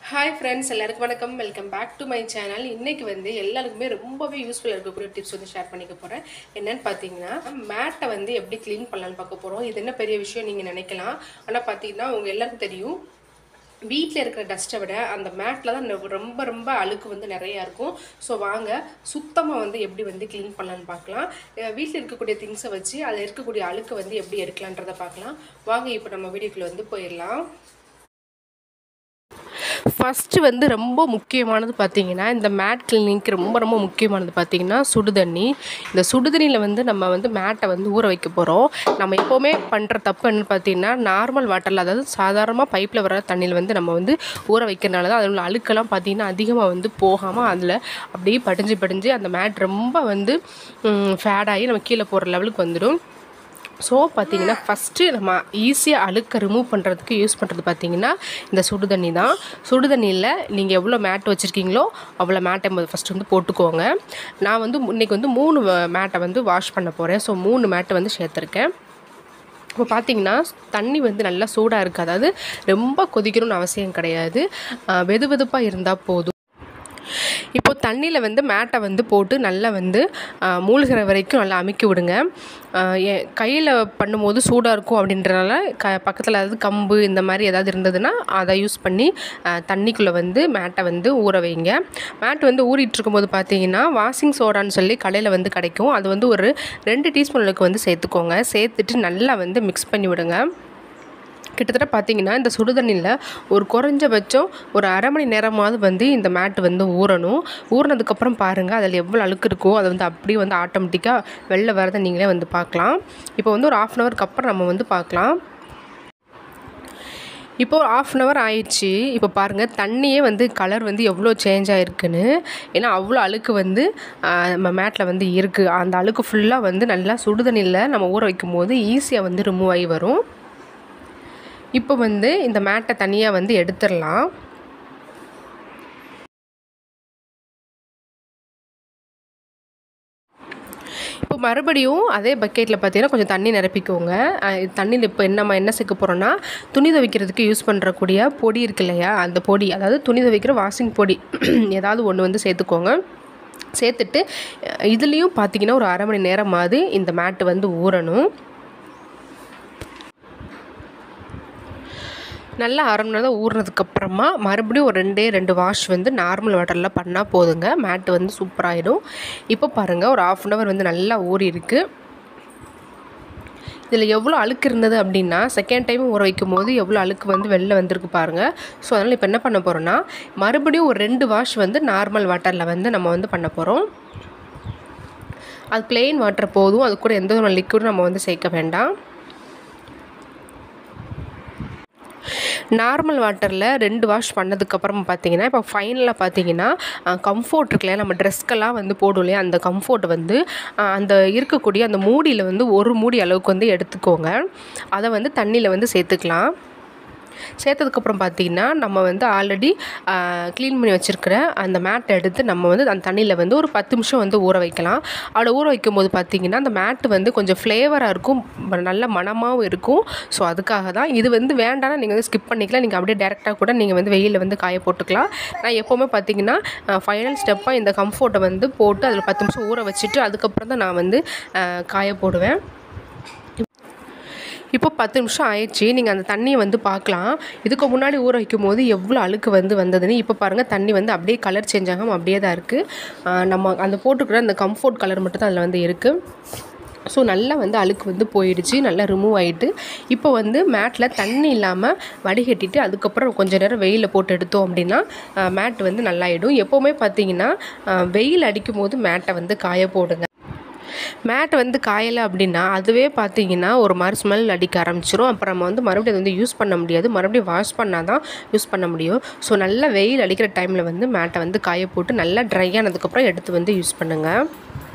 hi friends எல்லாருக்கும் வணக்கம் welcome back to my channel இன்னைக்கு வந்து எல்லாருக்குமே ரொம்பவே யூஸ்ஃபுல்லாக இருக்கக்கூடிய டிப்ஸ் வந்து ஷேர் பண்ணிக்க போகிறேன் என்னன்னு பார்த்தீங்கன்னா மேட்டை வந்து எப்படி க்ளீன் பண்ணலான்னு பார்க்க போகிறோம் இது என்ன பெரிய விஷயம் நீங்கள் நினைக்கலாம் ஆனால் பார்த்தீங்கன்னா உங்கள் எல்லாருக்கும் தெரியும் வீட்டில் இருக்கிற டஸ்ட்டை விட அந்த மேட்டில் தான் நெ- ரொம்ப ரொம்ப அழுக்கு வந்து நிறையா இருக்கும் ஸோ வாங்க சுத்தமாக வந்து எப்படி வந்து க்ளீன் பண்ணலான்னு பார்க்கலாம் வீட்டில் இருக்கக்கூடிய திங்ஸை வச்சு அதில் இருக்கக்கூடிய அழுக்கு வந்து எப்படி எடுக்கலான்றதை பார்க்கலாம் வாங்க இப்போ நம்ம வீடியோக்குள்ளே வந்து போயிடலாம் ஃபஸ்ட்டு வந்து ரொம்ப முக்கியமானது பார்த்தீங்கன்னா இந்த மேட் கிளீனிங்க்கு ரொம்ப ரொம்ப முக்கியமானது பார்த்தீங்கன்னா சுடுதண்ணி இந்த சுடுதண்ணியில் வந்து நம்ம வந்து மேட்டை வந்து ஊற வைக்க போகிறோம் நம்ம எப்போவுமே பண்ணுற தப்பு என்னன்னு பார்த்தீங்கன்னா நார்மல் வாட்டரில் அதாவது சாதாரணமாக பைப்பில் வர தண்ணியில் வந்து நம்ம வந்து ஊற வைக்கிறனால தான் அதில் உள்ள அழுக்கெல்லாம் பார்த்தீங்கன்னா அதிகமாக வந்து போகாமல் அதில் அப்படியே படிஞ்சு படிஞ்சு அந்த மேட் ரொம்ப வந்து ஃபேட் ஆகி நம்ம கீழே போகிற லெவலுக்கு வந்துடும் ஸோ பார்த்தீங்கன்னா ஃபஸ்ட்டு நம்ம ஈஸியாக அழுக்க ரிமூவ் பண்ணுறதுக்கு யூஸ் பண்ணுறது பார்த்தீங்கன்னா இந்த சுடுதண்ணி தான் சுடுதண்ணியில் நீங்கள் எவ்வளோ மேட் வச்சுருக்கீங்களோ அவ்வளோ மேட்டை ஃபஸ்ட்டு வந்து போட்டுக்கோங்க நான் வந்து இன்றைக்கி வந்து மூணு மேட்டை வந்து வாஷ் பண்ண போகிறேன் ஸோ மூணு மேட்டை வந்து சேர்த்துருக்கேன் இப்போ பார்த்தீங்கன்னா தண்ணி வந்து நல்லா சூடாக இருக்குது அதாவது ரொம்ப கொதிக்கணும்னு அவசியம் கிடையாது ஆஹ் வெது வெதுப்பாக இருந்தால் போதும் இப்போ தண்ணியில் வந்து மேட்டை வந்து போட்டு நல்லா வந்து ஆஹ், மூழ்கிற வரைக்கும் நல்லா அமுக்கி விடுங்க கையில் பண்ணும்போது சூடாக இருக்கும் அப்படின்றனால க பக்கத்தில் ஏதாவது கம்பு இந்த மாதிரி ஏதாவது இருந்ததுன்னா அதை யூஸ் பண்ணி ஆஹ், தண்ணிக்குள்ளே வந்து மேட்டை வந்து ஊற வைங்க மேட் வந்து ஊறிட்டு இருக்கும்போது பார்த்தீங்கன்னா வாஷிங் சோடான்னு சொல்லி கடையில் வந்து கிடைக்கும் அது வந்து ஒரு ரெண்டு டீஸ்பூன் அளவுக்கு வந்து சேர்த்துக்கோங்க சேர்த்துட்டு நல்லா வந்து மிக்ஸ் பண்ணி விடுங்க கிட்டத்தட்ட பார்த்தீங்கன்னா இந்த சுடுதண்ணியில் ஒரு குறைஞ்சபட்சம் ஒரு அரை மணி நேரமாவது வந்து இந்த மேட் வந்து ஊறணும் ஊறினதுக்கப்புறம் பாருங்கள் அதில் எவ்வளோ அழுக்கு இருக்கோ அதை வந்து அப்படியே வந்து ஆட்டோமேட்டிக்காக வெளில வரதை நீங்களே வந்து பார்க்கலாம் இப்போ வந்து ஒரு ஆஃப் அன் ஹவருக்கு அப்புறம் நம்ம வந்து பார்க்கலாம் இப்போ ஒரு ஆஃப் அன் ஹவர் ஆயிடுச்சு இப்போ பாருங்கள் தண்ணியே வந்து கலர் வந்து எவ்வளோ சேஞ்ச் ஆகிருக்குன்னு ஏன்னா அவ்வளோ அழுக்கு வந்து ஆஹ், நம்ம மேட்டில் வந்து இருக்குது அந்த அழுக்கு ஃபுல்லாக வந்து நல்லா சுடுதண்ணியில் நம்ம ஊற வைக்கும் போது ஈஸியாக வந்து ரிமூவ் ஆகி வரும் இப்போ வந்து இந்த மேட்டை தனியாக வந்து எடுத்துடலாம் இப்போ மறுபடியும் அதே பக்கெட்டில் பார்த்தீங்கன்னா கொஞ்சம் தண்ணி நிரப்பிக்கோங்க அஹ் இது தண்ணியில் இப்போ என்ன நம்ம என்ன சேர்க்க போகிறோன்னா துணி துவைக்கிறதுக்கு யூஸ் பண்ணுறக்கூடிய பொடி இருக்கு இல்லையா அந்த பொடி அதாவது துணி துவைக்கிற வாஷிங் பொடி ஏதாவது ஒன்று வந்து சேர்த்துக்கோங்க சேர்த்துட்டு அஹ் இதுலேயும் பார்த்தீங்கன்னா ஒரு அரை மணி நேரமாவது இந்த மேட்டு வந்து ஊறணும் நல்லா அரை மணி நேரம் ஊறினதுக்கப்புறமா மறுபடியும் ஒரு ரெண்டே ரெண்டு வாஷ் வந்து நார்மல் வாட்டரில் பண்ணால் போதுங்க மேட்டு வந்து சூப்பராகிடும் இப்போ பாருங்கள் ஒரு ஆஃப் அன் ஹவர் வந்து நல்லா ஊறி இருக்கு இதில் எவ்வளோ அழுக்கு இருந்தது அப்படின்னா செகண்ட் டைம் ஊற வைக்கும் போது எவ்வளோ அழுக்கு வந்து வெளில வந்திருக்கு பாருங்கள் ஸோ அதனால் இப்போ என்ன பண்ண போகிறோன்னா மறுபடியும் ஒரு ரெண்டு வாஷ் வந்து நார்மல் வாட்டரில் வந்து நம்ம வந்து பண்ண போகிறோம் அது plain வாட்டர் போதும் அது கூட எந்த ஒரு லிக்விடும் நம்ம வந்து சேர்க்க வேண்டாம் நார்மல் வாட்டரில் ரெண்டு வாஷ் பண்ணதுக்கப்புறம் பார்த்தீங்கன்னா இப்போ ஃபைனலாக பார்த்தீங்கன்னா கம்ஃபோர்ட் இருக்குல்ல நம்ம ட்ரெஸ்க்கெல்லாம் வந்து போடும் இல்லையா அந்த கம்ஃபோர்ட் வந்து அஹ், அந்த இருக்கக்கூடிய அந்த மூடியில் வந்து ஒரு மூடி அளவுக்கு வந்து எடுத்துக்கோங்க அதை வந்து தண்ணியில் வந்து சேர்த்துக்கலாம் சேர்த்ததுக்கப்புறம் பார்த்தீங்கன்னா நம்ம வந்து ஆல்ரெடி க்ளீன் பண்ணி வச்சுருக்கிற அந்த மேட்டை எடுத்து நம்ம வந்து அந்த தண்ணியில் வந்து ஒரு பத்து நிமிஷம் வந்து ஊற வைக்கலாம் அதில் ஊற வைக்கும்போது பார்த்தீங்கன்னா அந்த மேட்டு வந்து கொஞ்சம் ஃப்ளேவராக இருக்கும் ப- நல்ல மணமாகவும் இருக்கும் ஸோ அதுக்காக தான் இது வந்து வேண்டாம்னா நீங்கள் வந்து ஸ்கிப் பண்ணிக்கலாம் நீங்கள் அப்படியே டேரெக்டாக கூட நீங்கள் வந்து வெயிலில் வந்து காய போட்டுக்கலாம் நான் எப்போவுமே பார்த்தீங்கன்னா ஃபைனல் ஸ்டெப்பாக இந்த கம்ஃபோர்ட்டை வந்து போட்டு அதில் பத்து நிமிஷம் ஊற வச்சுட்டு அதுக்கப்புறம் தான் நான் வந்து அஹ், காய போடுவேன் இப்போ பத்து நிமிஷம் ஆயிடுச்சு நீங்கள் அந்த தண்ணியை வந்து பார்க்கலாம் இதுக்கு முன்னாடி ஊற வைக்கும் போது எவ்வளோ அழுக்கு வந்து வந்ததுன்னு இப்போ பாருங்கள் தண்ணி வந்து அப்படியே கலர் சேஞ்ச் ஆகாமல் அப்படியே தான் இருக்குது நம்ம அந்த போட்டுக்கிற அந்த கம்ஃபோர்ட் கலர் மட்டும் தான் அதில் வந்து இருக்குது ஸோ நல்லா வந்து அழுக்கு வந்து போயிடுச்சு நல்லா ரிமூவ் ஆகிட்டு இப்போ வந்து மேட்டில் தண்ணி இல்லாமல் வடிகட்டிட்டு அதுக்கப்புறம் கொஞ்ச நேரம் வெயிலில் போட்டு எடுத்தோம் அப்படின்னா மேட் வந்து நல்லாயிடும் எப்போவுமே பார்த்தீங்கன்னா அஹ், வெயில் அடிக்கும் போது மேட்டை வந்து காய போடுங்க மேட் வந்து காயலை அப்படின்னா அதுவே பார்த்தீங்கன்னா ஒரு மாதிரி ஸ்மெல் அடிக்க ஆரம்பிச்சிரும் அப்புறம் நம்ம வந்து மறுபடியும் அதை வந்து யூஸ் பண்ண முடியாது மறுபடியும் வாஷ் பண்ணால் தான் யூஸ் பண்ண முடியும் ஸோ நல்லா வெயில் அடிக்கிற டைமில் வந்து மேட்டை வந்து காய போட்டு நல்லா ட்ரை ஆனதுக்கப்புறம் எடுத்து வந்து யூஸ் பண்ணுங்கள்